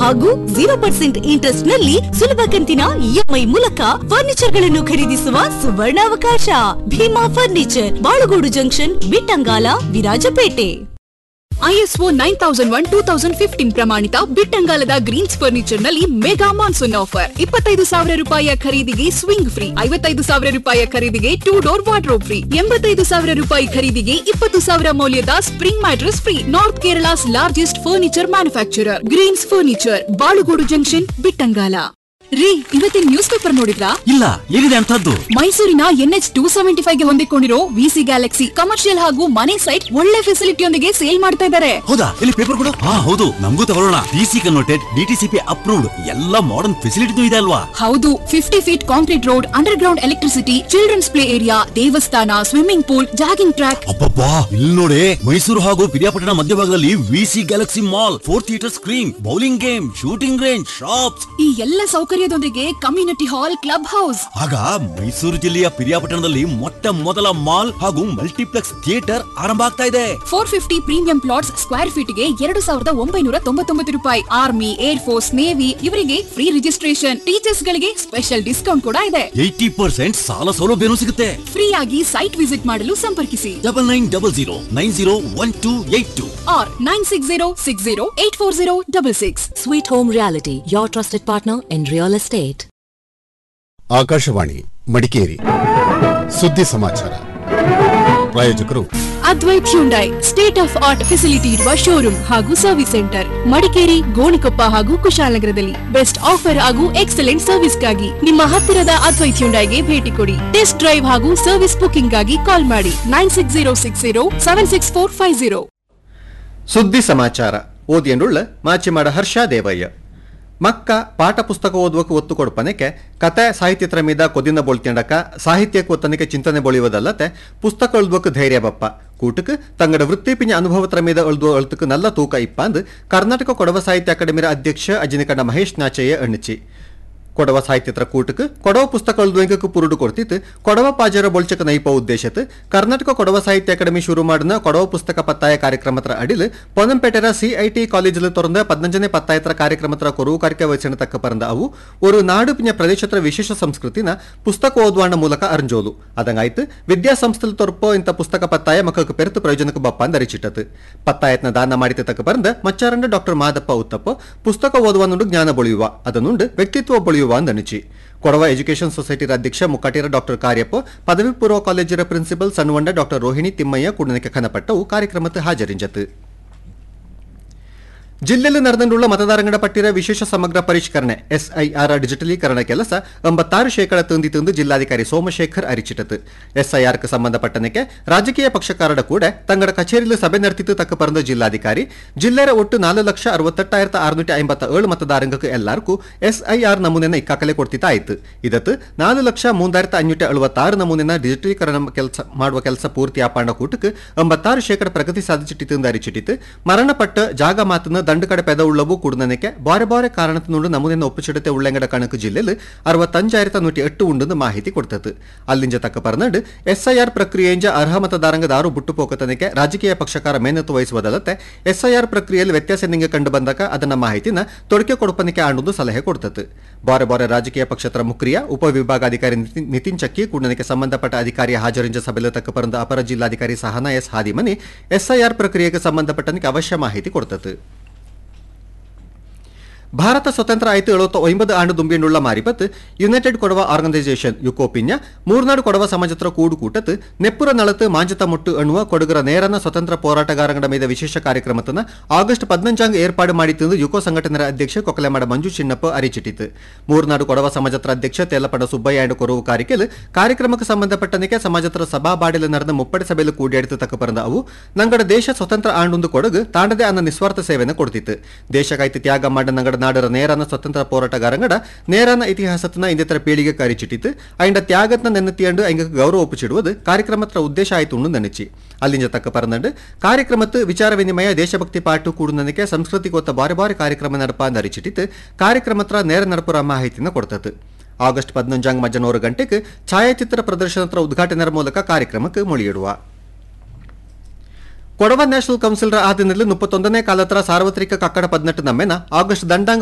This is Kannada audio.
ಹಾಗೂ ಜೀರೋ ಪರ್ಸೆಂಟ್ ಇಂಟ್ರೆಸ್ಟ್ ನಲ್ಲಿ ಸುಲಭ ಕಂತಿನ ಇಎಂಐ ಮೂಲಕ ಫರ್ನಿಚರ್ ಗಳನ್ನು ಖರೀದಿಸುವ ಸುವರ್ಣಾವಕಾಶ Bhima furniture Balugodu junction Bittangala Virajpet ISO nine thousand one two thousand fifteen ಪ್ರಮಾಣಿತ ಬಿಟ್ಟಂಗಾಲದ ಗ್ರೀನ್ಸ್ ಫರ್ನಿಚರ್ ನಲ್ಲಿ ಮೆಗಾ ಮಾನ್ಸೂನ್ ಆಫರ್ ಇಪ್ಪತ್ತೈದು ಸಾವಿರ ರೂಪಾಯಿಯ ಖರೀದಿಗೆ ಸ್ವಿಂಗ್ ಫ್ರೀ ಐವತ್ತೈದು ಸಾವಿರ ರೂಪಾಯಿಯ ಖರೀದಿಗೆ ಟೂ ಡೋರ್ ವಾರ್ಡ್ರೋಬ್ ಫ್ರೀ ಎಂಬತ್ತೈದು ಸಾವಿರ ರೂಪಾಯಿ ಖರೀದಿಗೆ ಇಪ್ಪತ್ತು ಸಾವಿರ ಮೌಲ್ಯದ spring mattress free north Kerala's largest furniture manufacturer greens furniture Balugodu junction Bittangala ರೀ ಇವತ್ತಿನ ನ್ಯೂಸ್ ಪೇಪರ್ ನೋಡಿದ್ರಾ ಇಲ್ಲ ಏನಿದೆ ಅಂತದ್ದು ಮೈಸೂರಿನ ಎನ್ಎಚ್ ಟೂ ಸೆವೆಂಟಿ ಫೈವ್ ಗೆ ಹೊಂದಿಕೊಂಡಿರೋ ವಿಸಿ ಗ್ಯಾಲಕ್ಸಿ ಕಮರ್ಷಿಯಲ್ ಹಾಗೂ ಮನೆ ಸೈಟ್ ಒಳ್ಳೆ ಫೆಸಿಲಿಟಿಯೊಂದಿಗೆ ಸೇಲ್ ಮಾಡ್ತಾ ಇದ್ದಾರೆ ಹೌದಾ ಇಲ್ಲಿ ಪೇಪರ್ ಕೊಡು ಹಾ ಹೌದು ನಮಗೂ ತಗೊಳ್ಳೋಣ ಡಿಸಿ ಕನ್ವರ್ಟೆಡ್ ಡಿಟಿಸಿಪಿ ಅಪ್ರೂವ್ಡ್ ಎಲ್ಲ ಮಾಡರ್ನ್ ಫೆಸಿಲಿಟಿನೂ ಇದೆ ಅಲ್ವಾ ಹೌದು fifty feet concrete road underground electricity children's play area ದೇವಸ್ಥಾನ ಸ್ವಿಮ್ಮಿಂಗ್ ಪೂಲ್ ಜಾಗಿಂಗ್ ಟ್ರ್ಯಾಕ್ ಅಬ್ಬಬ್ಬಾ ಇಲ್ಲಿ ನೋಡಿ ಮೈಸೂರು ಹಾಗೂ ಪಿರಿಯಾಪಟ್ಟಣ ಮಧ್ಯಭಾಗದಲ್ಲಿ VC galaxy mall four theatre screen bowling game shooting range shops ಈ ಎಲ್ಲ ಸೌಕರ್ಯದೊಂದಿಗೆ ಕಮ್ಯುನಿಟಿ ಹಾಲ್ ಕ್ಲಬ್ ಹೌಸ್ ಆಗ ಮೈಸೂರು ಜಿಲ್ಲೆಯ ಪಿರಿಯಾಪಟ್ಟಣದಲ್ಲಿ ಮೊಟ್ಟ ಮೊದಲ ಮಾಲ್ ಹಾಗೂ ಮಲ್ಟಿಪ್ಲೆಕ್ಸ್ ಥಿಯೇಟರ್ ಆರಂಭ ಆಗ್ತಾ ಇದೆ four fifty premium plots square feet ಗೆ ಎರಡು ಸಾವಿರದ ಒಂಬೈನೂರ ತೊಂಬತ್ತೊಂಬತ್ತು ರೂಪಾಯಿ ಆರ್ಮಿ ಏರ್ ಫೋರ್ಸ್ ನೇವಿ ಇವರಿಗೆ ಫ್ರೀ ರಿಜಿಸ್ಟ್ರೇಷನ್ ಟೀಚರ್ಸ್ ಗಳಿಗೆ ಸ್ಪೆಷಲ್ ಡಿಸ್ಕೌಂಟ್ ಕೂಡ ಇದೆ ಏಯ್ಟಿ ಪರ್ಸೆಂಟ್ ಸಾಲ ಸೌಲಭ್ಯನೂ ಸಿಗುತ್ತೆ ಫ್ರೀ ಆಗಿ ಸೈಟ್ ವಿಸಿಟ್ ಮಾಡಲು ಸಂಪರ್ಕಿಸಿ double nine double zero nine zero one two eight two or 9606084066. Sweet Home Reality, your trusted partner in real estate. Akashvani Madikeri ಸುದ್ದಿ ಸಮಾಚಾರ ಪ್ರಾಯೋಜಕರು Advaith Hyundai state of art facility ಇರುವ ಶೋರೂಮ್ ಹಾಗೂ ಸರ್ವಿಸ್ ಸೆಂಟರ್ ಮಡಿಕೇರಿ ಗೋಣಿಕೊಪ್ಪ ಹಾಗೂ ಕುಶಾಲನಗರದಲ್ಲಿ ಬೆಸ್ಟ್ ಆಫರ್ ಹಾಗೂ ಎಕ್ಸಲೆಂಟ್ ಸರ್ವಿಸ್ಗಾಗಿ ನಿಮ್ಮ ಹತ್ತಿರದ ಅದ್ವೈತ್ ಹ್ಯುಂಡೈಗೆ ಭೇಟಿ ಕೊಡಿ ಟೆಸ್ಟ್ ಡ್ರೈವ್ ಹಾಗೂ ಸರ್ವಿಸ್ ಬುಕಿಂಗ್ ಗಾಗಿ ಕಾಲ್ ಮಾಡಿ nine six zero six zero seven six four five zero ಸುದ್ದಿ ಸಮಾಚಾರ ಓದಿಯಂಡುಳ್ಳ ಮಾಚಿಮಾಡ ಹರ್ಷ ದೇವಯ್ಯ ಮಕ್ಕ ಪಾಠ ಪುಸ್ತಕ ಓದುವಕ್ಕೆ ಒತ್ತು ಕೊಡ್ಪನಕ್ಕೆ ಕತೆ ಸಾಹಿತ್ಯತ್ರ ಮೀದ ಕೊದಿನ ಬೋಳ್ತಿಯಂಡಕ ಸಾಹಿತ್ಯಕ್ಕೆ ಒತ್ತನಕ್ಕೆ ಚಿಂತನೆ ಬೊಳಿಯೋದಲ್ಲತೆ ಪುಸ್ತಕ ಎಳ್ದುವಕ್ಕೆ ಧೈರ್ಯ ಬಪ್ಪ ಕೂಟಕ್ಕೆ ತಂಗಡ ವೃತ್ತಿಪಿನ ಅನುಭವತ್ರ ಮೀದ ಎಳ್ದು ಅಳ್ತಕ್ಕೆ ನಲ್ಲ ತೂಕ ಇಪ್ಪಂದು ಕರ್ನಾಟಕ ಕೊಡವ ಸಾಹಿತ್ಯ ಅಕಾಡೆಮಿರ ಅಧ್ಯಕ್ಷ ಅಜಿನಿಕಂಡ ಮಹೇಶ್ ನಾಚಯ್ಯ ಎಣ್ಣಿಚಿ ಕೊಡವ ಸಾಹಿತ್ಯತ್ರ ಕೂಟಕ್ಕೆ ಕೊಡವ ಪುಸ್ತಕ ಎಳ್ದುವಂಕಕ್ಕೆ ಪುರುಡು ಕೊಡ್ತಿತ್ತು ಕೊಡವ ಪಾಜರ ಬೊಳ್ಚಕ ನೈಪ ಉದ್ದೇಶತ್ ಕರ್ನಾಟಕ ಕೊಡವ ಸಾಹಿತ್ಯ ಅಕಾಡೆಮಿ ಶುರು ಮಾಡಿನ ಕೊಡವ ಪುಸ್ತಕ ಪತ್ತಾಯ ಕಾರ್ಯಕ್ರಮತ್ರ ಅಡಿಲ್ ಪೊನ್ನಂಪೇಟೆರ ಸಿಐಟಿ ಕಾಲೇಜಿಲ್ ತೊರಂದ ಪದ್ನಂಜನೆ ಪತ್ತಾಯತ್ರ ಕಾರ್ಯಕ್ರಮತ್ರ ಕೊರವು ಕಾರ್ಯ ವಹಿಸಿನ ತಕ್ಕ ಪರಂದ ಅವು ஒரு நாடு பின்ன பிரதேசತ್ರ ವಿಶೇಷ ಸಂಸ್ಕೃತಿನ ಪುಸ್ತಕ ಓದುವಾಣ ಮೂಲಕ ಅರಂಜೋಲು ಅದಂಗಾಯ್ತು ವಿದ್ಯಾಸಂಸ್ಥೆಲ್ ತೊರ್ಪೋ ಇಂಥ ಪುಸ್ತಕ ಪತ್ತಾಯ ಮಕ್ಕಕ್ಕೆ ಪೆರ್ತು ಪ್ರಯೋಜನಕ್ಕೆ ಬಪ್ಪ ಅಂದರಿಚಿಟ್ಟತು ಪತ್ತಾಯತ್ನ ದಾನ ಮಾಡಿದ ತಕ್ಕ ಬರಂದ ಮಚ್ಚಾರಂಡ ಡಾಕ್ಟರ್ ಮಾದಪ್ಪ ಉತ್ತಪ್ಪ ಪುಸ್ತಕ ಓದುವನುಂಡು ಜ್ಞಾನ ಬೊಳೆಯುವ ಅದನ್ನುಂಡು ವ್ಯಕ್ತಿತ್ವ ಬೊಳೆಯುವ ಅಂದನಿಚಿ ಕೊಡವ ಎಜುಕೇಷನ್ ಸೊಸೈಟಿರ ಅಧ್ಯಕ್ಷ ಮುಕ್ಕಾಟಿರ ಡಾಕ್ಟರ್ ಕಾರ್ಯಪ್ಪ ಪದವಿ ಪೂರ್ವ ಕಾಲೇಜಿರ ಪ್ರಿನ್ಸಿಪಲ್ ಸಣ್ಣವಂಡ ಡಾಕ್ಟರ್ ರೋಹಿಣಿ ತಿಮ್ಮಯ್ಯ ಕುಡನಕ್ಕೆ ಖನಪಟ್ಟವು ಕಾರ್ಯಕ್ರಮಕ್ಕೆ ಹಾಜರಿಂಜತು ಜಿಲ್ಲೆಯಲ್ಲಿ ನಡೆದಂಡುಳ್ಳ ಮತದಾರಗಳ ಪಟ್ಟಿರ ವಿಶೇಷ ಸಮಗ್ರ ಪರಿಷ್ಕರಣೆ ಎಸ್ಐಆರ್ ಡಿಜಿಟಲೀಕರಣ ಕೆಲಸ ಎಂಬತ್ತಾರು ಶೇಕಡ ತಂದಿ ತಂದು ಜಿಲ್ಲಾಧಿಕಾರಿ ಸೋಮಶೇಖರ್ ಅರಿಚಿಟತು ಎಸ್ಐಆರ್ಗೆ ಸಂಬಂಧಪಟ್ಟನಕ್ಕೆ ರಾಜಕೀಯ ಪಕ್ಷಕಾರರ ಕೂಡ ತಂಗಡ ಕಚೇರಿಯಲ್ಲಿ ಸಭೆ ನಡೆತಿತ್ತು ತಕ್ಕ ಪರಂದ ಜಿಲ್ಲಾಧಿಕಾರಿ ಜಿಲ್ಲೆಯ ಒಟ್ಟು ನಾಲ್ಕು ಲಕ್ಷ ಅರವತ್ತೆಟ್ಟಾಯಿರತ್ತ ಆರುನೂಟ ಐಂಬತ್ತ ಏಳು ಮತದಾರಂಗಕ್ಕೆ ಎಲ್ಲಾರ್ಗೂ ಎಸ್ಐಆರ್ ನಮೂನೆನ ಇಕ್ಕಾಕಲೆ ಕೊಡ್ತಿತ್ತಾಯ್ತು ಇದತ್ತು ನಾಲ್ಕು ಲಕ್ಷ ಮೂಂದಾಯಿರತ್ತ ಅഞ്ഞൂಟ ಅಳುವತ್ತಾರು ನಮೂನೆನ ಡಿಜಿಟಲೀಕರಣ ಕೆಲಸ ಮಾಡುವ ಕೆಲಸ ಪೂರ್ತಿ ಆಪಾಂಡ ಕೂಟಕ್ಕೆ ಎಂಬತ್ತಾರು ಶೇಕಡ ಪ್ರಗತಿ ಸಾಧಿಸಿಟ್ಟಿತ್ತು ಅರಿಚಿಟ್ಟಿತ್ತು ಮರಣಪಟ್ಟ ಜಾಗ ಮಾತನ್ನ ದಂಡು ಕಡೆ ಪೆದ ಉಳ್ಳವು ಕುಡುನನಕ್ಕೆ ಬಾರೆ ಬಾರೆ ಕಾರಣത്തിനുണ്ട് ನಮೂನೆನ ಒಪ್ಪುಚಿಡತೆ ಉಳ್ಳೆಂಗಡ ಕಣಕು ಜಿಲ್ಲೆಯಲ್ಲಿ ಅರವತ್ತಂಜಾಯಿರತ್ತ ನೂಟಿ ಎಟ್ಟು ಉಂಡು ಮಾಹಿತಿ ಕೊಡ್ತತ್ತು ಅಲ್ಲಿಂಜ ತಕ್ಕ ಪರನಡ್ ಎಸ್ಐಆರ್ ಪ್ರಕ್ರಿಯೆಂಜ ಅರ್ಹ ಮತದಾರಂಗ ದಾರು ಬುಟ್ಟು ಪೋಕತನಕ್ಕೆ ರಾಜಕೀಯ ಪಕ್ಷಕಾರ ಮೇನತ್ತು ವಹಿಸುವುದಲ್ಲದೆ ಎಸ್ಐಆರ್ ಪ್ರಕ್ರಿಯೆಯಲ್ಲಿ ವ್ಯತ್ಯಾಸ ನಿಂಗೆ ಕಂಡು ಬಂದಾಗ ಅದನ್ನ ಮಾಹಿತಿನ ತೊಡಕೆ ಕೊಡುಪನಿಕೆ ಆಂಡುದು ಸಲಹೆ ಕೊಡ್ತತ್ತು ಬಾರೆ ಬಾರೆ ರಾಜಕೀಯ ಪಕ್ಷತ್ರ ಮುಕ್ರಿಯ ಉಪವಿಭಾಗಾಧಿಕಾರಿ ನಿತಿನ್- ನಿತಿನ್ ಚಕ್ಕಿ ಕೂಡನಕ್ಕೆ ಸಂಬಂಧಪಟ್ಟ ಅಧಿಕಾರಿಯ ಹಾಜರಿಂಜ ಸಭೆಯಲ್ಲಿ ತಕ್ಕ ಪರಂದ ಅಪರ ಜಿಲ್ಲಾಧಿಕಾರಿ ಸಹನಾ ಎಸ್ ಹಾದಿಮನಿ ಎಸ್ಐಆರ್ ಪ್ರಕ್ರಿಯೆಗೆ ಸಂಬಂಧಪಟ್ಟನಿಗೆ ಅವಶ್ಯ ಮಾಹಿತಿ ಕೊಡ್ತತ್ತು ಭಾರತ ಸ್ವತಂತ್ರ ಆಯ್ತು ಎಳುವತ್ತ ಒಂಬತ್ತು ಆಂಡು ದುಂಬಿಯನ್ನುಳ್ಳ ಮಾರಿಪತ್ ಯುನೈಟೆಡ್ ಕೊಡವ ಆರ್ಗನೈಸೇಷನ್ ಯುಕೋಪಿನ್ಯ ಮೂರ್ನಾಡು ಕೊಡವ ಸಮಾಜತ್ರ ಕೂಡು ಕೂಟತ್ ನೆಪ್ಪುರ ನಳತ್ ಮಾಂಜತ ಮುಟ್ಟು ಎನ್ನುವ ಕೊಡಗರ ನೇರನ ಸ್ವತಂತ್ರ ಹೋರಾಟಗಾರಗಳ ಮೇಲೆ ವಿಶೇಷ ಕಾರ್ಯಕ್ರಮತನ ಆಗಸ್ಟ್ ಪದ್ನಂಜಾಂಗ್ ಏರ್ಪಾಡು ಮಾಡಿತ್ತು ಯುಕೋ ಸಂಘಟನೆಯ ಅಧ್ಯಕ್ಷ ಕೊಕ್ಕಲೆಮಾಡ ಮಂಜು ಚಿನ್ನಪ್ಪ ಅರಿಚಿಟ್ಟಿತು ಮೂರ್ನಾಡು ಕೊಡವ ಸಮಾಜತ್ರ ಅಧ್ಯಕ್ಷ ತೇಲಪಡ ಸುಬ್ಬಯ್ಯ ಆಂಡು ಕೊರವು ಕಾರಿಕೆಲ್ ಕಾರ್ಯಕ್ರಮಕ್ಕೆ ಸಂಬಂಧಪಟ್ಟನಿಗೆ ಸಮಾಜತ್ರ ಸಭಾ ಬಾಡಿಲ ನಡೆದ ಮುಪ್ಪಡಿ ಸಭೆಯಲ್ಲಿ ಕೂಡಿಯಾಡಿತು ತಕ್ಕ ಪರಂದ ಅವು ನಂಗಡ ದೇಶ ಸ್ವತಂತ್ರ ಆಂಡೊಂದು ಕೊಡಗು ತಾಂಡದೆ ಅನ್ನ ನಿಸ್ವಾರ್ಥ ಸೇವೆಯನ್ನು ಕೊಡ್ತಿತ್ತು ದೇಶಕ್ಕಾಯ್ತು ತ್ಯಾಗ ಮಾಡ ನಂಗಡ ನಾಡರ ನೇರನ ಸ್ವತಂತ್ರ ಹೋರಾಟಗಾರಂಗಡ ನೇರನ ಇತಿಹಾಸತನ ಇಂದಿತರ ಪೀಳಿಗೆ ಕಾರಿಚಿಟ್ಟಿತ್ತು ಐಂಡ ತ್ಯಾಗತ್ನ ನೆನತಿಯಂಡು ಐಂಗ ಗೌರವ ಒಪ್ಪುಚಿಡುವುದು ಕಾರ್ಯಕ್ರಮತ್ರ ಉದ್ದೇಶ ಆಯ್ತು ಉಂಡು ನೆನಚಿ ಅಲ್ಲಿಂಜ ತಕ್ಕ ಪರಂದಂಡು ಕಾರ್ಯಕ್ರಮತ್ತು ವಿಚಾರ ವಿನಿಮಯ ದೇಶಭಕ್ತಿ ಪಾಟು ಕೂಡು ನನಗೆ ಸಂಸ್ಕೃತಿಗೊತ್ತ ಬಾರಿ ಬಾರಿ ಕಾರ್ಯಕ್ರಮ ನಡಪ ಅಂದ್ ಅರಿಚಿಟ್ಟಿತ್ತು ಕಾರ್ಯಕ್ರಮತ್ರ ನೇರ ನಡಪುರ ಮಾಹಿತಿನ ಕೊಡ್ತತ್ತು ಆಗಸ್ಟ್ ಪದ್ನೊಂಜಾಂಗ್ ಮಧ್ಯಾಹ್ನ ಗಂಟೆಗೆ ಛಾಯಾಚಿತ್ರ ಪ್ರದರ್ಶನತ್ರ ಉದ್ಘಾಟನೆಯ ಮೂಲಕ ಕಾರ್ಯಕ್ರಮಕ್ಕೆ ಮೊಳಿಯಿಡುವ ಕೊಡವ ನ್ಯಾಷನಲ್ ಕೌನ್ಸಿಲರ ಆದಿನಲ್ಲಿ ಮುಪ್ಪತ್ತೊಂದನೇ ಕಾಲತ್ರ ಸಾರ್ವತ್ರಿಕ ಕಕ್ಕಡ ಪದ್ನೆಟ್ಟು ನಮ್ಮೆನ ಆಗಸ್ಟ್ ದಂಡಾಂಗ